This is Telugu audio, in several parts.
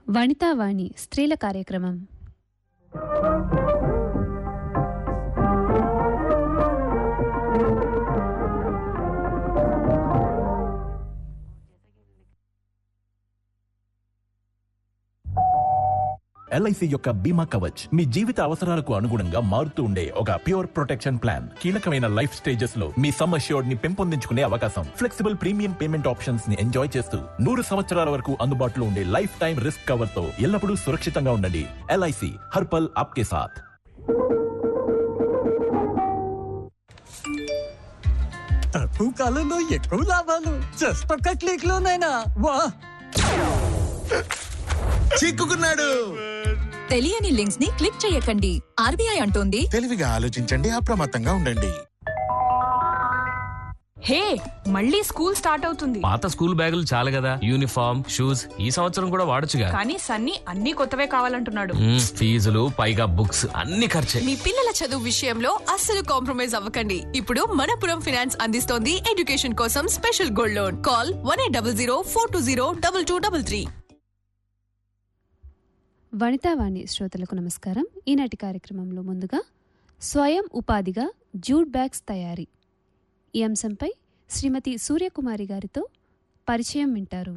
వనితావాణి స్త్రీల కార్యక్రమం ఎల్ఐసి యొక్క బీమా కవచ్ మీ జీవిత అవసరాలకు అనుగుణంగా మారుతూ ఉండే ఒక ప్యూర్ ప్రొటెక్షన్ ప్లాన్ కీలకమైన లైఫ్ స్టేజెస్ లో మీ సమ్ అష్యూర్డ్ ని పెంపొందించుకునే అవకాశం ఫ్లెక్సిబుల్ ప్రీమియం పేమెంట్ ఆప్షన్స్ ని ఎంజాయ్ చేస్తూ నూరు సంవత్సరాల వరకు అందుబాటులో ఉండే లైఫ్ టైం రిస్క్ కవర్ తో ఎల్లప్పుడూ సురక్షితంగా ఉండండి ఎల్ఐసి హర్పల్ ఆప్కే సాథ్ తక్కువ కాలంలో ఎక్కువ లాభాలు జస్ట్ ఒక్క క్లిక్ లోనైనా వా చిక్కుకున్నాడు తెలియని లింక్స్ ని క్లిక్ చేయకండి ఆర్బీఐ అంటోంది తెలివిగా ఆలోచించండి అప్రమత్తంగా ఉండండి హే మళ్ళీ స్కూల్ స్టార్ట్ అవుతుంది పాత స్కూల్ బ్యాగులు చాలు కదా యూనిఫామ్ షూస్ ఈ సంవత్సరం కూడా వాడొచ్చుగా కానీ సన్నీ అన్ని కొత్తవే కావాలంటున్నాడు మ్మ్, ఫీజులు పైగా బుక్స్ అన్ని ఖర్చే మీ పిల్లల చదువు విషయంలో అస్సలు కాంప్రమైజ్ అవ్వకండి ఇప్పుడు మనపురం ఫినాన్స్ అందిస్తోంది ఎడ్యుకేషన్ కోసం special gold loan call one eight double zero four two zero double two double three Vanitavani శ్రోతలకు నమస్కారం ఈనాటి కార్యక్రమంలో ముందుగా స్వయం ఉపాధిగా జూట్ బ్యాగ్స్ తయారీ ఈ అంశంపై శ్రీమతి సూర్యకుమారి గారితో పరిచయం వింటారు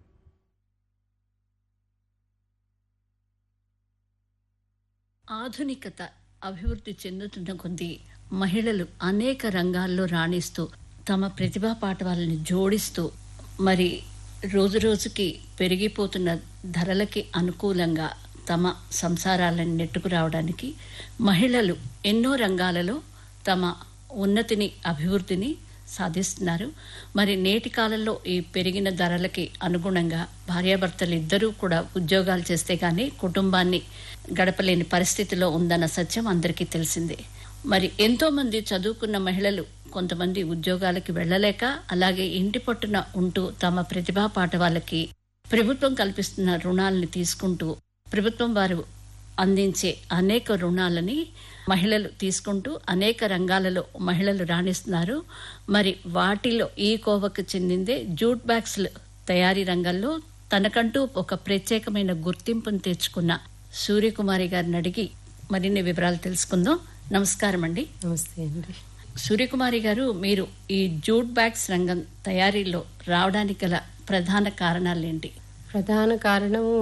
ఆధునికత అభివృద్ధి చెందుతున్న కొద్దీ మహిళలు అనేక రంగాల్లో రాణిస్తూ తమ ప్రతిభా పాఠవాలని జోడిస్తూ మరి రోజు రోజుకి పెరిగిపోతున్న ధరలకి అనుకూలంగా తమ సంసారాలను నెట్టుకురావడానికి మహిళలు ఎన్నో రంగాలలో తమ ఉన్నతిని అభివృద్ధిని సాధిస్తున్నారు మరి నేటి కాలంలో ఈ పెరిగిన ధరలకి అనుగుణంగా భార్యాభర్తలు ఇద్దరూ కూడా ఉద్యోగాలు చేస్తే గానీ కుటుంబాన్ని గడపలేని పరిస్థితిలో ఉందన్న సత్యం అందరికీ తెలిసిందే మరి ఎంతో మంది చదువుకున్న మహిళలు కొంతమంది ఉద్యోగాలకి వెళ్ళలేక అలాగే ఇంటి పట్టున ఉంటూ తమ ప్రతిభా పాఠవాళ్ళకి ప్రభుత్వం కల్పిస్తున్న రుణాలని తీసుకుంటూ ప్రభుత్వం వారు అందించే అనేక రుణాలని మహిళలు తీసుకుంటూ అనేక రంగాలలో మహిళలు రాణిస్తున్నారు మరి వాటిలో ఈ కోవకు చెందిందే జూట్ బ్యాగ్స్ తయారీ రంగంలో తనకంటూ ఒక ప్రత్యేకమైన గుర్తింపును తెచ్చుకున్న సూర్యకుమారి గారిని అడిగి మరిన్ని వివరాలు తెలుసుకుందాం నమస్కారం అండి నమస్తే అండి సూర్యకుమారి గారు మీరు ఈ జూట్ బ్యాగ్స్ రంగం తయారీలో రావడానికి గల ప్రధాన కారణాలేంటి ప్రధాన కారణము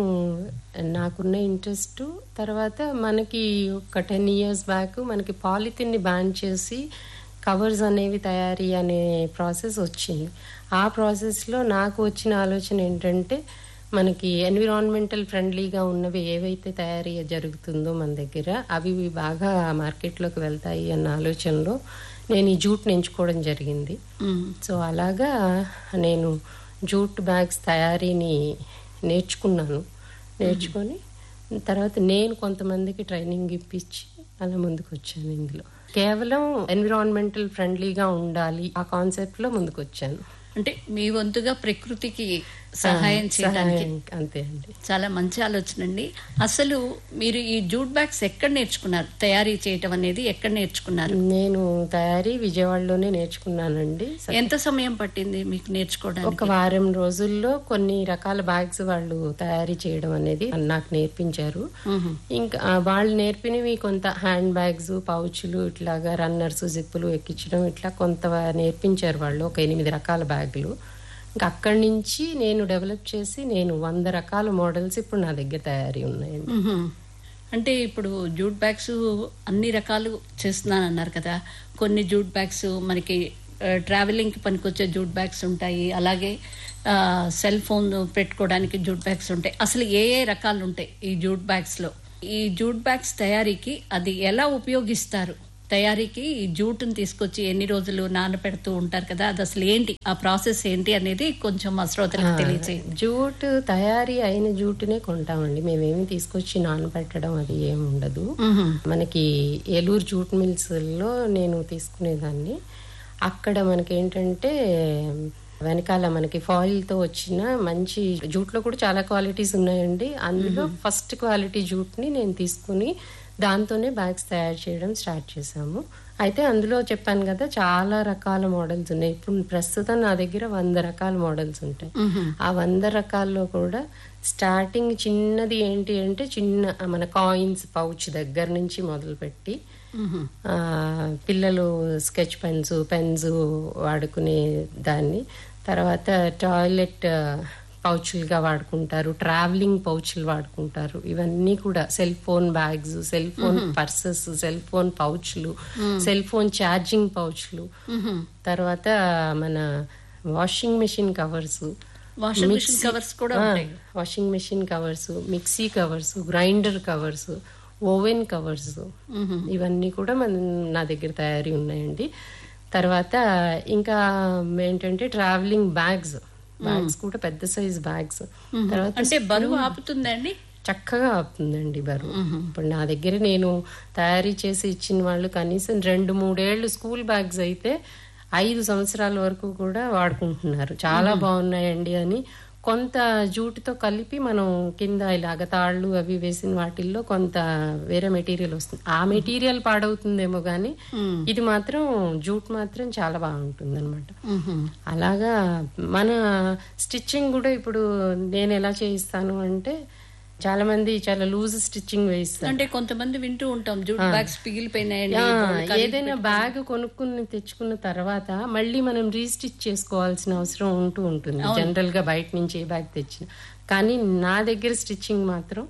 నాకున్న ఇంట్రెస్ట్ తర్వాత మనకి ఒక టెన్ ఇయర్స్ బ్యాక్ మనకి పాలిథిన్ని బ్యాన్ చేసి కవర్స్ అనేవి తయారీ అనే ప్రాసెస్ వచ్చింది ఆ ప్రాసెస్లో నాకు వచ్చిన ఆలోచన ఏంటంటే మనకి ఎన్విరాన్మెంటల్ ఫ్రెండ్లీగా ఉన్నవి ఏవైతే తయారీ జరుగుతుందో మన దగ్గర అవి బాగా మార్కెట్లోకి వెళ్తాయి అన్న ఆలోచనలో నేను ఈ జూట్ని ఎంచుకోవడం జరిగింది సో అలాగా నేను జూట్ బ్యాగ్స్ తయారీని నేర్చుకున్నాను నేర్చుకొని తర్వాత నేను కొంతమందికి ట్రైనింగ్ ఇప్పించి అలా ముందుకు వచ్చాను ఇందులో కేవలం ఎన్విరాన్మెంటల్ ఫ్రెండ్లీగా ఉండాలి ఆ కాన్సెప్ట్లో ముందుకు వచ్చాను అంటే మీ వంతుగా ప్రకృతికి సహాయం చేయడానికి సహాయం, అంతే అండి చాలా మంచి ఆలోచన అండి అసలు మీరు ఈ జూట్ బ్యాగ్స్ ఎక్కడ నేర్చుకున్నారు తయారీ చేయటం అనేది ఎక్కడ నేర్చుకున్నారు నేను తయారీ విజయవాడలోనే నేర్చుకున్నానండి ఎంత సమయం పట్టింది మీకు నేర్చుకోవడానికి ఒక వారం రోజుల్లో కొన్ని రకాల బ్యాగ్స్ వాళ్ళు తయారీ చేయడం అనేది నాకు నేర్పించారు ఇంకా ఆ వాళ్ళు నేర్పినవి కొంత హ్యాండ్ బ్యాగ్స్ పౌచ్లు ఇట్లాగా రన్నర్స్ జిప్పులు ఎక్కించడం ఇట్లా కొంత నేర్పించారు వాళ్ళు ఒక ఎనిమిది రకాల బ్యాగులు ఇంకా అక్కడి నుంచి నేను డెవలప్ చేసి నేను వంద రకాల మోడల్స్ ఇప్పుడు నా దగ్గర తయారీ ఉన్నాయండి మ్మ్. అంటే ఇప్పుడు జూట్ బ్యాగ్స్ అన్ని రకాలు చేస్తున్నాను అన్నారు కదా కొన్ని జూట్ బ్యాగ్స్ మనకి ట్రావెలింగ్కి పనికొచ్చే జూట్ బ్యాగ్స్ ఉంటాయి అలాగే ఆ, సెల్ ఫోన్ పెట్టుకోవడానికి జూట్ బ్యాగ్స్ ఉంటాయి అసలు ఏ ఏ రకాలు ఉంటాయి ఈ జూట్ బ్యాగ్స్లో ఈ జూట్ బ్యాగ్స్ తయారీకి అది ఎలా ఉపయోగిస్తారు తయారీకి ఈ జూటును తీసుకొచ్చి ఎన్ని రోజులు నానపెడుతూ ఉంటారు కదా అది అసలు ఏంటి ఆ ప్రాసెస్ ఏంటి అనేది కొంచెం మా శ్రోతలకు తెలియచేయండి జూట్ తయారీ అయిన జూటునే కొంటామండి మేమేమి తీసుకొచ్చి నానబెట్టడం అది ఏమి ఉండదు మనకి ఏలూరు జూట్ మిల్స్ లో నేను తీసుకునేదాన్ని అక్కడ మనకి ఏంటంటే వెనకాల మనకి ఫాయిల్ తో వచ్చిన మంచి జూట్లో కూడా చాలా క్వాలిటీస్ ఉన్నాయండి అందులో ఫస్ట్ క్వాలిటీ జూట్ ని నేను తీసుకుని దాంతోనే బ్యాగ్స్ తయారు చేయడం స్టార్ట్ చేసాము అయితే అందులో చెప్పాను కదా చాలా రకాల మోడల్స్ ఉన్నాయి ఇప్పుడు ప్రస్తుతం నా దగ్గర వంద రకాల మోడల్స్ ఉంటాయి ఆ వంద రకాల్లో కూడా స్టార్టింగ్ చిన్నది ఏంటి అంటే చిన్న మన కాయిన్స్ పౌచ్ దగ్గర నుంచి మొదలుపెట్టి ఆ, పిల్లలు స్కెచ్ పెన్స్ పెన్స్ వాడుకునే దాన్ని తర్వాత టాయిలెట్ పౌచులుగా వాడుకుంటారు ట్రావెలింగ్ పౌచులు వాడుకుంటారు ఇవన్నీ కూడా cell phone bags cell phone purses cell phone పౌచ్లు సెల్ ఫోన్ ఛార్జింగ్ పౌచ్లు తర్వాత మన washing machine covers washing machine covers కూడా ఉంటాయి washing machine covers mixie covers grinder covers oven covers ఇవన్నీ కూడా మన నా దగ్గర తయారీ ఉన్నాయండి తర్వాత ఇంకా ఏంటంటే ట్రావెలింగ్ బ్యాగ్స్ బ్యాగ్స్ కూడా పెద్ద సైజ్ బ్యాగ్స్ తర్వాత అంటే బరువు ఆపుతుందండి చక్కగా అవుతుందండి బరువు ఇప్పుడు నా దగ్గర నేను తయారీ చేసి ఇచ్చిన వాళ్ళు కనీసం రెండు మూడేళ్ళు స్కూల్ బ్యాగ్స్ అయితే ఐదు సంవత్సరాల వరకు కూడా వాడుకుంటున్నారు చాలా బాగున్నాయండి అని కొంత జూటుతో కలిపి మనం కింద ఇలాగ తాళ్ళు అవి వేసిన వాటిల్లో కొంత వేరే మెటీరియల్ వస్తుంది ఆ మెటీరియల్ పాడవుతుందేమో కానీ ఇది మాత్రం జూట్ మాత్రం చాలా బాగుంటుంది అనమాట అలాగా మన స్టిచ్చింగ్ కూడా ఇప్పుడు నేను ఎలా చేయిస్తాను అంటే చాలా మంది చాలా లూజ్ స్టిచ్చింగ్ వేయిస్తారు అంటే కొంతమంది వింటూ ఉంటాం జూట్ బ్యాగ్స్ పిగిలిపోయినాయండి ఆ, బోళ్ళు కలిపి ఏదైనా బ్యాగ్ కొనుక్కుని తెచ్చుకున్న తర్వాత మళ్ళీ మనం రీస్టిచ్ చేసుకోవాల్సిన అవసరం ఉంటూ ఉంటుంది జనరల్ గా బయట నుంచి ఏ బ్యాగ్ తెచ్చిన కానీ నా దగ్గర స్టిచ్చింగ్ మాత్రం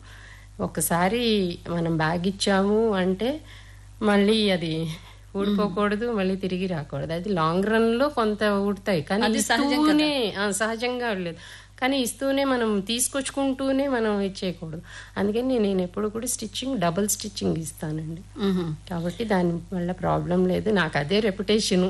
ఒకసారి మనం బ్యాగ్ ఇచ్చాము అంటే మళ్ళీ అది ఊడిపోకూడదు మళ్ళీ తిరిగి రాకూడదు అది లాంగ్ రన్ లో కొంత ఊడతాయి కానీ అది సహజం ఇస్తూనే ఆ, సహజంగా లేదు కానీ ఇస్తూనే మనం తీసుకొచ్చుకుంటూనే మనం ఇచ్చేయకూడదు అందుకని నేను- నేను ఎప్పుడు కూడా స్టిచ్చింగ్ డబుల్ స్టిచ్చింగ్ ఇస్తానండి మ్మ్. కాబట్టి దాని వల్ల ప్రాబ్లం లేదు నాకు అదే రెప్యుటేషన్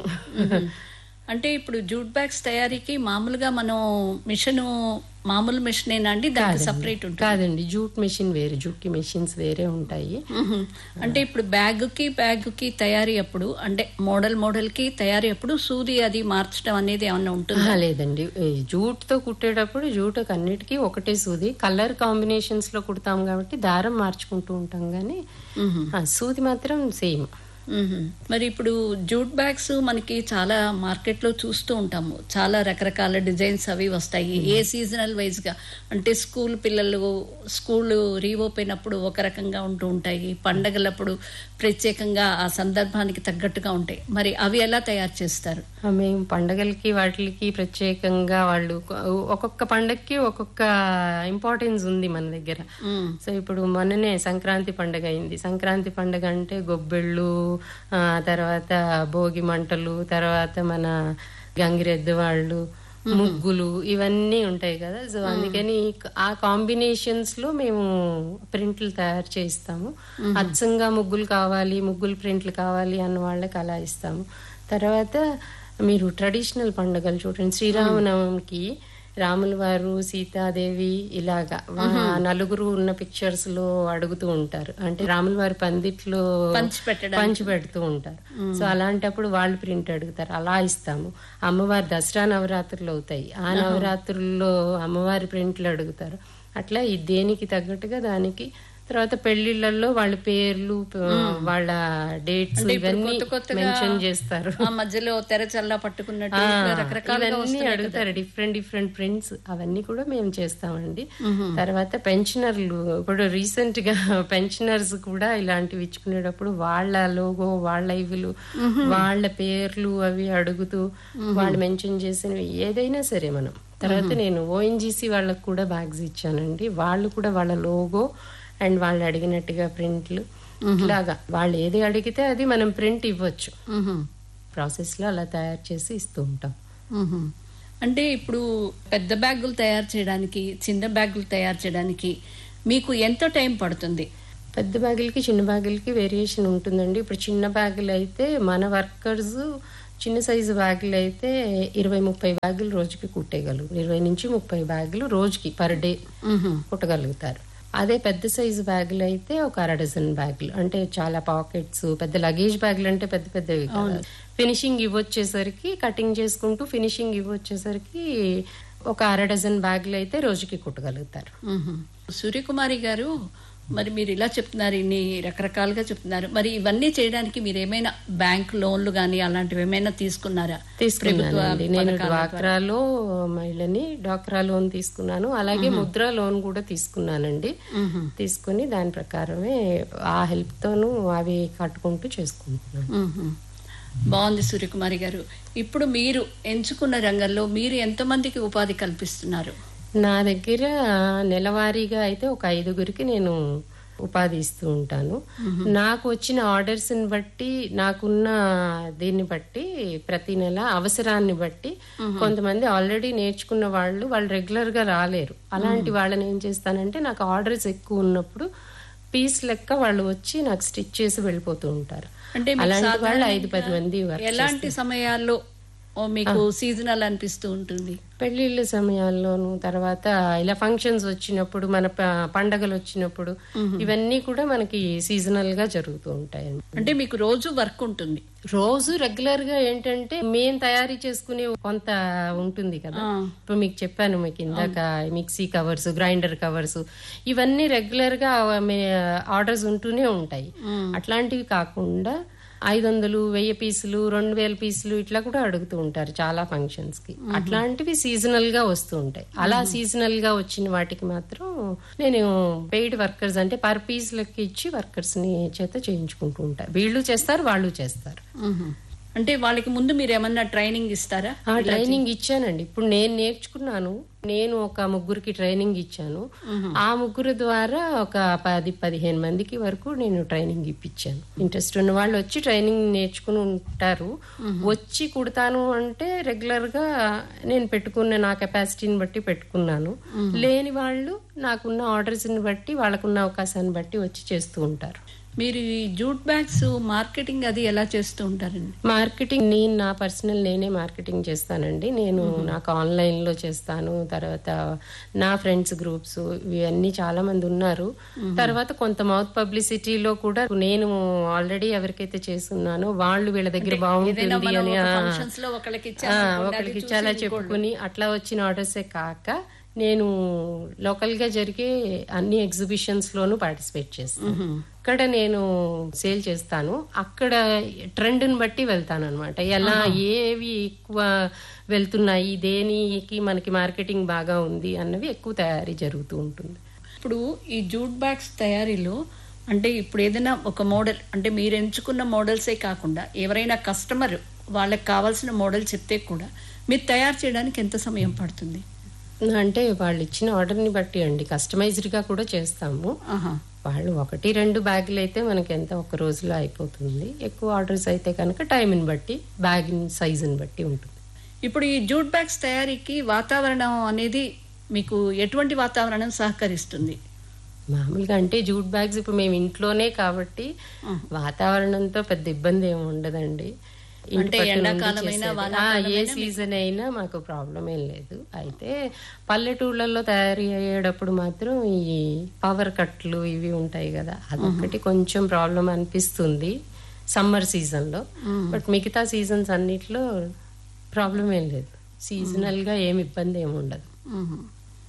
అంటే ఇప్పుడు జూట్ బ్యాగ్స్ తయారీకి మామూలుగా మనం మిషన్ మామూలు మిషన్ అండి దానికి సపరేట్ ఉంటుంది కాదండి జూట్ మెషిన్ వేరే జూట్ కి మెషిన్స్ వేరే ఉంటాయి మ్మ్. అంటే ఇప్పుడు బ్యాగుకి బ్యాగుకి తయారీ అప్పుడు అంటే మోడల్ మోడల్ కి తయారీ అప్పుడు సూది అది మార్చడం అనేది ఏమన్నా ఉంటుంది ఆహా, లేదండి ఈ జూట్ తో కుట్టేటప్పుడు జూట్ అన్నిటికీ ఒకటే సూది కలర్ కాంబినేషన్స్ లో కుడతాం కాబట్టి దారం మార్చుకుంటూ ఉంటాం కానీ ఆ, సూది మాత్రం సేమ్ మ్మ్. మరి ఇప్పుడు జూట్ బ్యాగ్స్ మనకి చాలా మార్కెట్ లో చూస్తూ ఉంటాము చాలా రకరకాల డిజైన్స్ అవి వస్తాయి ఏ సీజనల్ వైజ్ గా అంటే స్కూల్ పిల్లలు స్కూల్ రీఓపెన్ అప్పుడు ఒక రకంగా ఉంటూ ఉంటాయి పండగలప్పుడు ప్రత్యేకంగా ఆ సందర్భానికి తగ్గట్టుగా ఉంటాయి మరి అవి ఎలా తయారు చేస్తారు ఆ, మేము పండగలకి వాటికి ప్రత్యేకంగా వాళ్ళు ఒక్కొక్క పండగకి ఒక్కొక్క ఇంపార్టెన్స్ ఉంది మన దగ్గర సో ఇప్పుడు మొన్ననే సంక్రాంతి పండగ అయింది సంక్రాంతి పండగ అంటే గొబ్బెళ్ళు ఆ తర్వాత భోగి మంటలు తర్వాత మన గంగిరెద్దు వాళ్ళు ముగ్గులు ఇవన్నీ ఉంటాయి కదా సో అందుకని ఆ కాంబినేషన్స్ లో మేము ప్రింట్లు తయారు చేయిస్తాము అచ్చంగా ముగ్గులు కావాలి ముగ్గులు ప్రింట్లు కావాలి అన్న వాళ్ళకి అలా ఇస్తాము తర్వాత మీరు ట్రెడిషనల్ పండుగలు చూడండి శ్రీరామనవమికి రాముల వారు సీతాదేవి ఇలాగా వా- నలుగురు ఉన్న పిక్చర్స్ లో అడుగుతూ ఉంటారు అంటే రాముల వారి పందిట్లో పంచి పెట్టడానికి. పంచి పెడుతూ ఉంటారు సో అలాంటప్పుడు వాళ్ళు ప్రింట్ అడుగుతారు అలా ఇస్తాము అమ్మవారి దసరా నవరాత్రులు అవుతాయి ఆ నవరాత్రుల్లో అమ్మవారి ప్రింట్లు అడుగుతారు అట్లా ఈ దేనికి తగ్గట్టుగా దానికి తర్వాత పెళ్లిళ్లలో వాళ్ళ పేర్లు ప- వాళ్ళ డేట్స్ అంటే ఇప్పుడు ఇవన్నీ కొత్త కొత్తగా మెన్షన్ చేస్తారు ఆ మధ్యలో తెర చల్లా పట్టుకున్నట్టు ఆ, ఇట్లా రకరకాలుగా ఇవన్నీ వస్తున్నాయి కదా. అడుగుతారు డిఫరెంట్ డిఫరెంట్ ప్రింట్స్ అవన్నీ కూడా మేము చేస్తామండి తర్వాత పెన్షనర్లు ఇప్పుడు రీసెంట్ గా పెన్షనర్స్ కూడా ఇలాంటివి ఇచ్చుకునేటప్పుడు వాళ్ళ లోగో వాళ్ళ ఇవులు వాళ్ళ పేర్లు అవి అడుగుతూ వాళ్ళు మెన్షన్ చేసినవి ఏదైనా సరే మనం తర్వాత నేను ఓఎన్జీసీ వాళ్ళకు కూడా బ్యాగ్స్ ఇచ్చానండి వాళ్ళు కూడా వాళ్ళ లోగో అండ్ వాళ్ళు అడిగినట్టుగా ప్రింట్లు ఇలాగా వాళ్ళు ఏది అడిగితే అది మనం ప్రింట్ ఇవ్వచ్చు మ్మ్. ప్రాసెస్ లో అలా తయారు చేసి ఇస్తూ ఉంటాం మ్మ్. అంటే ఇప్పుడు పెద్ద బ్యాగులు తయారు చేయడానికి చిన్న బ్యాగులు తయారు చేయడానికి మీకు ఎంత టైం పడుతుంది పెద్ద బ్యాగులకి చిన్న బ్యాగులకి వేరియేషన్ ఉంటుందండి ఇప్పుడు చిన్న బ్యాగులు అయితే మన వర్కర్స్ చిన్న సైజు బ్యాగులు అయితే ఇరవై ముప్పై బ్యాగులు రోజుకి కుట్టేయగలరు ఇరవై నుంచి ముప్పై బ్యాగులు రోజుకి పర్ డే కుట్టగలుగుతారు అదే పెద్ద సైజు బ్యాగులు అయితే ఒక అర డజన్ బ్యాగులు అంటే చాలా పాకెట్స్ పెద్ద లగేజ్ బ్యాగులు అంటే పెద్ద పెద్దవి కాదు ఫినిషింగ్ ఇవ్వొచ్చేసరికి కటింగ్ చేసుకుంటూ ఫినిషింగ్ ఇవ్వొచ్చేసరికి ఒక అర డజన్ బ్యాగులు అయితే రోజుకి కుట్టగలుగుతారు మ్మ్. సూర్యకుమారి గారు మరి మీరు ఇలా చెప్తున్నారు ఇన్ని రకరకాలుగా చెప్తున్నారు మరి ఇవన్నీ చేయడానికి మీరు ఏమైనా బ్యాంక్ లోన్లు కానీ అలాంటివి ఏమైనా తీసుకున్నారా తీసుకున్నానండి నేను పథకాల ద్వారా? డ్వాక్రాలో మహిళని డ్వాక్రా లోన్ తీసుకున్నాను అలాగే ముద్రా లోన్ కూడా తీసుకున్నానండి తీసుకుని దాని ప్రకారమే ఆ హెల్ప్ తోను అవి కట్టుకుంటూ చేసుకుంటున్నాను మ్మ్. బాగుంది సూర్యకుమారి గారు ఇప్పుడు మీరు ఎంచుకున్న రంగంలో మీరు ఎంతమందికి ఉపాధి కల్పిస్తున్నారు నా దగ్గర నెలవారీగా అయితే ఒక ఐదుగురికి నేను ఉపాధి ఇస్తూ ఉంటాను నాకు వచ్చిన ఆర్డర్స్ ని బట్టి నాకున్న దీన్ని బట్టి ప్రతి నెల అవసరాన్ని బట్టి కొంతమంది ఆల్రెడీ నేర్చుకున్న వాళ్ళు వాళ్ళు రెగ్యులర్ గా రాలేరు అలాంటి వాళ్ళని ఏం చేస్తానంటే నాకు ఆర్డర్స్ ఎక్కువ ఉన్నప్పుడు పీస్ లెక్క వాళ్ళు వచ్చి నాకు స్టిచ్ చేసి వెళ్ళిపోతూ ఉంటారు అంటే మీకు అలాంటి వాళ్ళు సాధారణంగా ఐదు పది మంది work ఎలాంటి సమయాల్లో ఓ మీకు సీజనల్ అనిపిస్తూ ఉంటుంది పెళ్లిళ్ళ సమయాల్లోనూ తర్వాత ఇలా ఫంక్షన్స్ వచ్చినప్పుడు మన ప- పండగలు వచ్చినప్పుడు ఇవన్నీ కూడా మనకి సీజనల్ గా జరుగుతూ ఉంటాయి అంటే మీకు రోజు వర్క్ ఉంటుంది రోజు రెగ్యులర్ గా ఏంటంటే మేం తయారీ చేసుకునే కొంత ఉంటుంది కదా ఇప్పుడు మీకు చెప్పాను మీకు ఇందాక మిక్సీ కవర్స్ గ్రైండర్ కవర్స్ ఇవన్నీ రెగ్యులర్ గా ఆర్డర్స్ ఉంటూనే ఉంటాయి అట్లాంటివి కాకుండా ఐదు వందలు వెయ్యి పీసులు రెండు వేల పీసులు ఇట్లా కూడా అడుగుతూ ఉంటారు చాలా ఫంక్షన్స్ కి అట్లాంటివి సీజనల్ గా వస్తూ ఉంటాయి అలా సీజనల్ గా వచ్చిన వాటికి మాత్రం నేను పెయిడ్ వర్కర్స్ అంటే పర్ పీస్ లెక్క ఇచ్చి వర్కర్స్ ని చేత చేయించుకుంటూ ఉంటాను వీళ్ళు చేస్తారు వాళ్ళు చేస్తారు మ్మ్. అంటే వాళ్ళకి ముందు మీరు ఏమన్నా ట్రైనింగ్ ఇస్తారా ఆ ట్రైనింగ్ ఇచ్చానండి ఇప్పుడు నేను నేర్చుకున్నాను నేను ఒక ముగ్గురికి ట్రైనింగ్ ఇచ్చాను ఆ ముగ్గురు ద్వారా ఒక పది పదిహేను మందికి వరకు నేను ట్రైనింగ్ ఇప్పించాను ఇంట్రెస్ట్ ఉన్న వాళ్ళు వచ్చి ట్రైనింగ్ నేర్చుకుని ఉంటారు వచ్చి కుడతాను అంటే రెగ్యులర్ గా నేను పెట్టుకున్న నా కెపాసిటీని బట్టి పెట్టుకున్నాను లేని వాళ్ళు నాకున్న ఆర్డర్స్ ని బట్టి వాళ్ళకున్న అవకాశాన్ని బట్టి వచ్చి చేస్తూ ఉంటారు మీరు ఈ జూట్ బ్యాగ్స్ మార్కెటింగ్ అది ఎలా చేస్తూ ఉంటారండి మార్కెటింగ్ నేను నా పర్సనల్ నేనే మార్కెటింగ్ చేస్తానండి నేను నాకు ఆన్లైన్ లో చేస్తాను తర్వాత నా ఫ్రెండ్స్ గ్రూప్స్ ఇవన్నీ చాలా మంది ఉన్నారు తర్వాత కొంత మౌత్ పబ్లిసిటీలో కూడా నేను ఆల్రెడీ ఎవరికైతే చేస్తున్నానో వాళ్ళు వీళ్ళ దగ్గర బాగుంటుంది అని ఆ, ఫంక్షన్స్ లో ఒకళ్ళకి ఆ, ఇచ్చారు ఒకరికి చాలా చెప్పుకుని అట్లా వచ్చిన ఆర్డర్సే కాక నేను లోకల్ గా జరిగే అన్ని ఎగ్జిబిషన్స్ లోను పార్టిసిపేట్ చేస్తాను ఇక్కడ నేను సేల్ చేస్తాను అక్కడ ట్రెండ్ ని బట్టి వెళ్తాను అనమాట ఎలా ఏవి ఎక్కువ వెళ్తున్నాయి దేనికి మనకి మార్కెటింగ్ బాగా ఉంది అన్నవి ఎక్కువ తయారీ జరుగుతూ ఉంటుంది ఇప్పుడు ఈ జూట్ బ్యాగ్స్ తయారీలో అంటే ఇప్పుడు ఏదైనా ఒక మోడల్ అంటే మీరు ఎంచుకున్న మోడల్సే కాకుండా ఎవరైనా కస్టమర్ వాళ్ళకి కావాల్సిన మోడల్ చెప్తే కూడా మీరు తయారు చేయడానికి ఎంత సమయం పడుతుంది అంటే వాళ్ళు ఇచ్చిన ఆర్డర్ ని బట్టి అండి కస్టమైజ్డ్ గా కూడా చేస్తాము ఆహా. వాళ్ళు ఒకటి రెండు బ్యాగులు అయితే మనకి ఎంత ఒక రోజులో అయిపోతుంది ఎక్కువ ఆర్డర్స్ అయితే కనుక టైంని బట్టి బ్యాగ్ సైజుని బట్టి ఉంటుంది ఇప్పుడు ఈ జూట్ బ్యాగ్స్ తయారీకి వాతావరణం అనేది మీకు ఎటువంటి వాతావరణం సహకరిస్తుంది మామూలుగా అంటే జూట్ బ్యాగ్స్ ఇప్పుడు మేము ఇంట్లోనే కాబట్టి వాతావరణంతో పెద్ద ఇబ్బంది ఏమి ఉండదండి ఇంటి అంటే పట్టు నుండి ఎండాకాలమైనా, చేసేది. ఆ, వానాకాలమైనా ఏ సీజన్ అయినా మాకు ప్రాబ్లం ఏం లేదు అయితే పల్లెటూళ్ళల్లో తయారు అయ్యేటప్పుడు మాత్రం ఈ పవర్ కట్లు ఇవి ఉంటాయి కదా అదొకటి కొంచెం ప్రాబ్లం అనిపిస్తుంది సమ్మర్ సీజన్ లో బట్ మిగతా సీజన్స్ అన్నిట్లో ప్రాబ్లం ఏం లేదు సీజనల్ గా ఏమి ఇబ్బంది ఏమి ఉండదు మ్మ్.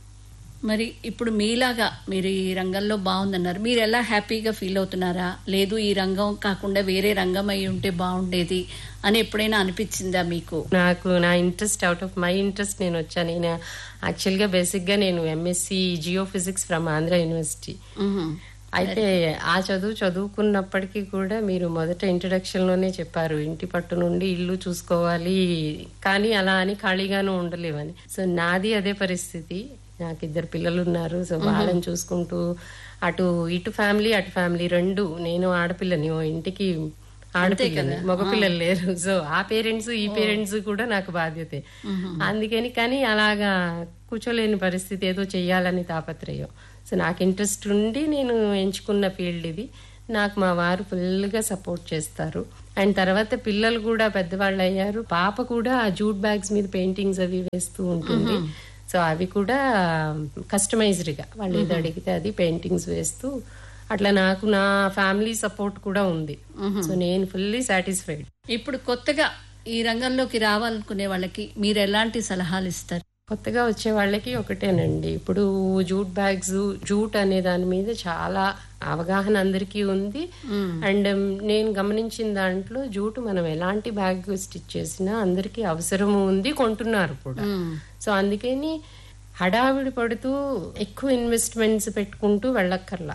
మరి ఇప్పుడు మీలాగా మీరు ఈ రంగంలో బాగుందన్నారు మీరు ఎలా హ్యాపీగా ఫీల్ అవుతున్నారా లేదు ఈ రంగం కాకుండా వేరే రంగం అయి ఉంటే బాగుండేది అని ఎప్పుడైనా అనిపించిందా మీకు నాకు నా interest out of my interest నేను వచ్చాను నేను యాక్చువల్గా బేసిక్గా నేను MSc geophysics from Andhra university మ్మ్. అయితే ఆ చదువు చదువుకున్నప్పటికీ కూడా మీరు మొదట ఇంట్రడక్షన్ లోనే చెప్పారు ఇంటి పట్టు నుండి ఇల్లు చూసుకోవాలి కానీ అలా అని ఖాళీగాను ఉండలేవని సో నాది అదే పరిస్థితి నాకు ఇద్దరు పిల్లలు ఉన్నారు సో వాళ్ళని చూసుకుంటూ అటు ఇటు ఫ్యామిలీ అటు ఫ్యామిలీ రెండు నేను ఆడపిల్లని ఓ ఇంటికి ఆడపిల్లని మగపిల్లలు లేరు సో ఆ పేరెంట్స్ ఈ పేరెంట్స్ కూడా నాకు బాధ్యతే అందుకని కానీ అలాగా కూర్చోలేని పరిస్థితి ఏదో చెయ్యాలని తాపత్రయం సో నాకు ఇంట్రెస్ట్ ఉండి నేను ఎంచుకున్న ఫీల్డ్ ఇది నాకు మా వారు ఫుల్గా సపోర్ట్ చేస్తారు అండ్ తర్వాత పిల్లలు కూడా పెద్దవాళ్ళు అయ్యారు పాప కూడా ఆ జూట్ బ్యాగ్స్ మీద పెయింటింగ్స్ అవి వేస్తూ ఉంటుంది సో అవి కూడా కస్టమైజ్డ్ గా వాళ్ళు ఏది అడిగితే అది పెయింటింగ్స్ వేస్తూ అట్లా నాకు నా ఫ్యామిలీ సపోర్ట్ కూడా ఉంది సో నేను ఫుల్లీ సాటిస్ఫైడ్ ఇప్పుడు కొత్తగా ఈ రంగంలోకి రావాలనుకునే వాళ్ళకి మీరు ఎలాంటి సలహాలు ఇస్తారు కొత్తగా వచ్చే వాళ్ళకి ఒకటేనండి ఇప్పుడు జూట్ బ్యాగ్స్ జూట్ అనే దాని మీద చాలా అవగాహన అందరికీ ఉంది అండ్ నేను గమనించిన దాంట్లో జూట్ మనం ఎలాంటి బ్యాగ్ స్టిచ్ చేసినా అందరికీ అవసరము ఉంది కొంటున్నారు కూడా సో అందుకని హడావిడి పడుతూ ఎక్కువ ఇన్వెస్ట్మెంట్స్ పెట్టుకుంటూ వెళ్ళక్కర్లా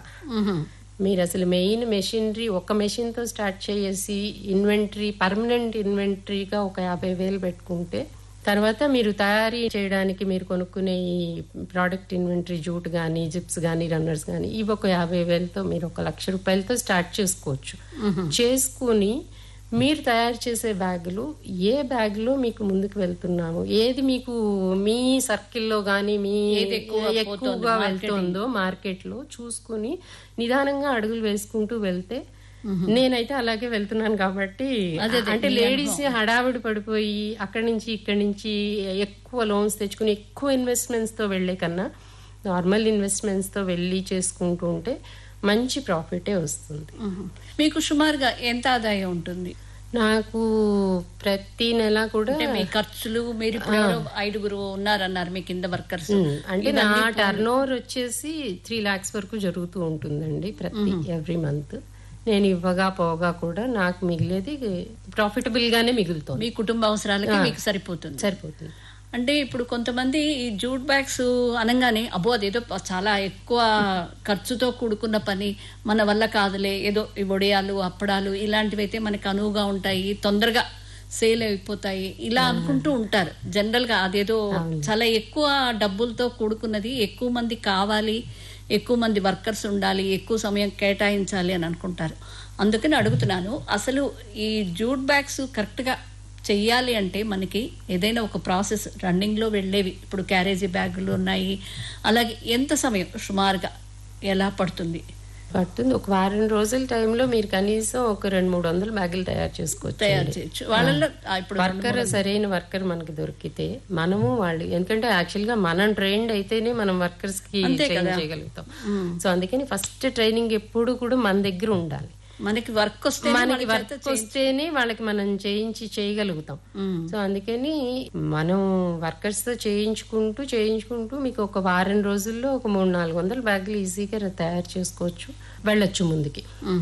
మీరు అసలు మెయిన్ మెషినరీ ఒక మెషిన్ తో స్టార్ట్ చేసి ఇన్వెంటరీ పర్మనెంట్ ఇన్వెంటరీగా ఒక యాభై వేలు పెట్టుకుంటే తర్వాత మీరు తయారీ చేయడానికి మీరు కొనుక్కునే ఈ ప్రోడక్ట్ ఇన్వెంటరీ జూట్ కానీ జిప్స్ కానీ రన్నర్స్ కానీ ఇవి ఒక యాభై వేలతో మీరు ఒక లక్ష రూపాయలతో స్టార్ట్ చేసుకోవచ్చు చేసుకుని మీరు తయారు చేసే బ్యాగులు ఏ బ్యాగ్ లో మీకు ముందుకు వెళ్తున్నాము ఏది మీకు మీ సర్కిల్లో కానీ మీ ఏది ఎక్కువ పోతోంది ఎక్కువగా వెళ్తుందో మార్కెట్ లో చూసుకుని నిదానంగా అడుగులు వేసుకుంటూ వెళ్తే నేనైతే అలాగే వెళ్తున్నాను కాబట్టి అంటే లేడీస్ హడావిడి పడిపోయి అక్కడి నుంచి ఇక్కడి నుంచి ఎక్కువ లోన్స్ తెచ్చుకుని ఎక్కువ ఇన్వెస్ట్మెంట్స్ తో వెళ్లే కన్నా నార్మల్ ఇన్వెస్ట్మెంట్స్ తో వెళ్ళి చేసుకుంటూ ఉంటే మంచి ప్రాఫిటే వస్తుంది మీకు సుమారుగా ఎంత ఆదాయం ఉంటుంది నాకు ప్రతి నెల కూడా అంటే మీ ఖర్చులు మీరు ఇప్పుడు ఎవరో ఐదుగురు ఉన్నారన్నారు మీ కింద వర్కర్స్ ఉమ్, అంటే నా టర్న్ ఓవర్ వచ్చేసి త్రీ లాక్స్ వరకు జరుగుతూ ఉంటుందండి ప్రతి ఎవ్రీ మంత్ నేను ఇవ్వగా పోగా కూడా నాకు మిగిలేది ప్రాఫిటబుల్ గానే మిగులుతుంది మీ కుటుంబ అవసరాలకి మీకు సరిపోతుంది సరిపోతుంది అంటే ఇప్పుడు కొంతమంది ఈ జూట్ బ్యాగ్స్ అనగానే అబ్బో అదేదో ప- చాలా ఎక్కువ ఖర్చుతో కూడుకున్న పని మన వల్ల కాదులే ఏదో ఈ వడియాలు అప్పడాలు ఇలాంటివి అయితే మనకు అనువుగా ఉంటాయి తొందరగా సేల్ అయిపోతాయి ఇలా అనుకుంటూ ఉంటారు జనరల్ గా అదేదో చాలా ఎక్కువ డబ్బులతో కూడుకున్నది ఎక్కువ మంది కావాలి ఎక్కువ మంది వర్కర్స్ ఉండాలి ఎక్కువ సమయం కేటాయించాలి అని అనుకుంటారు అందుకని అడుగుతున్నాను అసలు ఈ జూట్ బ్యాగ్స్ కరెక్ట్గా చెయ్యాలి అంటే మనకి ఏదైనా ఒక ప్రాసెస్ రన్నింగ్లో వెళ్ళేవి ఇప్పుడు క్యారేజీ బ్యాగులు ఉన్నాయి అలాగే ఎంత సమయం సుమారుగా ఎలా పడుతుంది పడుతుంది ఒక వారం రోజుల టైంలో మీరు కనీసం ఒక రెండు మూడు వందల బ్యాగులు తయారు చేసుకోవచ్చు తయారు చేయొచ్చు వాళ్ళల్లో ఆ, ఇప్పుడు వర్కర్ సరైన వర్కర్ మనకి దొరికితే మనము వాళ్ళు ఎందుకంటే యాక్చువల్ గా మనం ట్రైన్డ్ అయితేనే మనం వర్కర్స్ కి train చేయగలుగుతాం సో అందుకని ఫస్ట్ ట్రైనింగ్ ఎప్పుడు కూడా మన దగ్గర ఉండాలి మనకి వర్క్ వస్తే మనకి వర్క్ వస్తేనే వాళ్ళకి మనం చేయించి చేయగలుగుతాం సో అందుకని మనం వర్కర్స్ తో చేయించుకుంటూ చేయించుకుంటూ మీకు ఒక వారం రోజుల్లో ఒక మూడు నాలుగు వందల బ్యాగులు ఈజీగా తయారు చేసుకోవచ్చు వెళ్ళొచ్చు ముందుకి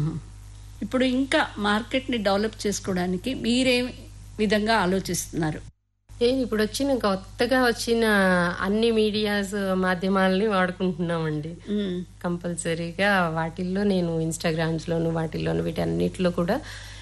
ఇప్పుడు ఇంకా మార్కెట్ ని డెవలప్ చేసుకోవడానికి మీరేం విధంగా ఆలోచిస్తున్నారు ఏ ఇప్పుడు వచ్చిన కొత్తగా వచ్చిన అన్ని మీడియాస్ మాధ్యమాలని వాడుకుంటున్నామండి కంపల్సరీగా వాటిల్లో నేను ఇన్స్టాగ్రామ్స్ లోను వాటిల్లోను వీటన్నిటిలో కూడా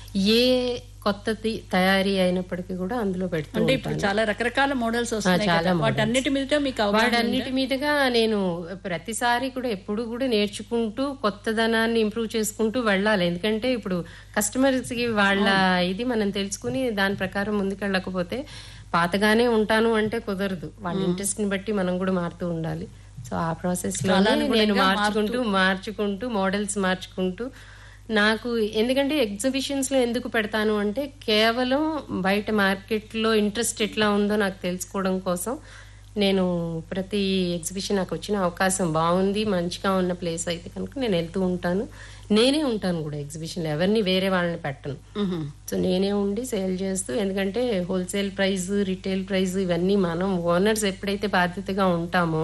ఏ కొత్తది తయారీ అయినప్పటికీ కూడా అందులో పెడుతూ అంటే ఇప్పుడు చాలా రకరకాల మోడల్స్ వస్తున్నాయి చాలా కదా వాటన్నిటి మీద మీకు అవగాహన ఉందా? వాటన్నిటి మీదుగా నేను ప్రతిసారి కూడా ఎప్పుడు కూడా నేర్చుకుంటూ కొత్తదనాన్ని ఇంప్రూవ్ చేసుకుంటూ వెళ్ళాలి ఎందుకంటే ఇప్పుడు కస్టమర్స్ కి వాళ్ళ ఇది మనం తెలుసుకుని దాని ప్రకారం ముందుకెళ్ళకపోతే పాతగానే ఉంటాను అంటే కుదరదు వాళ్ళ ఇంట్రెస్ట్ ని బట్టి మనం కూడా మారుతూ ఉండాలి సో ఆ ప్రాసెస్ లో నేను మార్చుకుంటూ మార్చుకుంటూ మోడల్స్ మార్చుకుంటూ నాకు ఎందుకంటే ఎగ్జిబిషన్స్ లో ఎందుకు పెడతాను అంటే కేవలం బయట మార్కెట్ లో ఇంట్రెస్ట్ ఎట్లా ఉందో నాకు తెలుసుకోవడం కోసం నేను ప్రతి ఎగ్జిబిషన్ నాకు వచ్చిన అవకాశం బాగుంది మంచిగా ఉన్న ప్లేస్ అయితే కనుక నేను వెళ్తూ ఉంటాను నేనే ఉంటాను కూడా ఎగ్జిబిషన్ ఎవరిని వేరే వాళ్ళని పెట్టను సో నేనే ఉండి సేల్ చేస్తూ ఎందుకంటే హోల్సేల్ ప్రైస్ రిటైల్ ప్రైస్ ఇవన్నీ మనం ఓనర్స్ ఎప్పుడైతే బాధ్యతగా ఉంటామో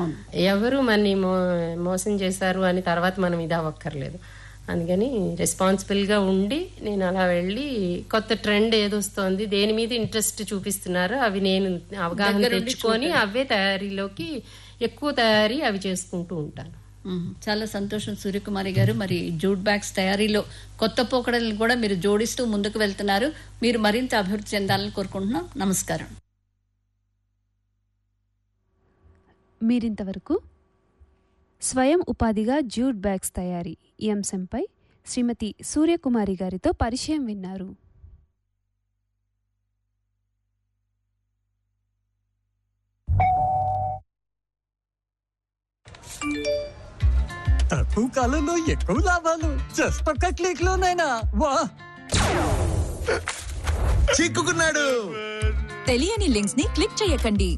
ఎవరు మనని మో- మోసం చేశారు అని తర్వాత మనం ఇది అవ్వక్కర్లేదు అందుకని రెస్పాన్సిబుల్ గా ఉండి నేను అలా వెళ్ళి కొత్త ట్రెండ్ ఏదొస్తోంది దేని మీద ఇంట్రెస్ట్ చూపిస్తున్నారో అవి నేను అవగాహన తెచ్చుకొని అవే తయారీలోకి ఎక్కువ తయారీ అవి చేసుకుంటూ ఉంటాను మ్మ్. చాలా సంతోషం సూర్యకుమారి గారు మరి జూట్ బ్యాగ్స్ తయారీలో కొత్త పోకడలను కూడా మీరు జోడిస్తూ ముందుకు వెళ్తున్నారు మీరు మరింత అభివృద్ధి చెందాలని కోరుకుంటున్నాం నమస్కారం మీరింతవరకు స్వయం ఉపాధిగా జూట్ బ్యాగ్స్ తయారీ ఈ అంశంపై శ్రీమతి సూర్యకుమారి గారితో పరిచయం విన్నారు తక్కువ కాలంలో ఎక్కువ లాభాలు జస్ట్ ఒక్క క్లిక్ లోనైనా వా చిక్కుకున్నాడు తెలియని లింక్స్ ని క్లిక్ చేయకండి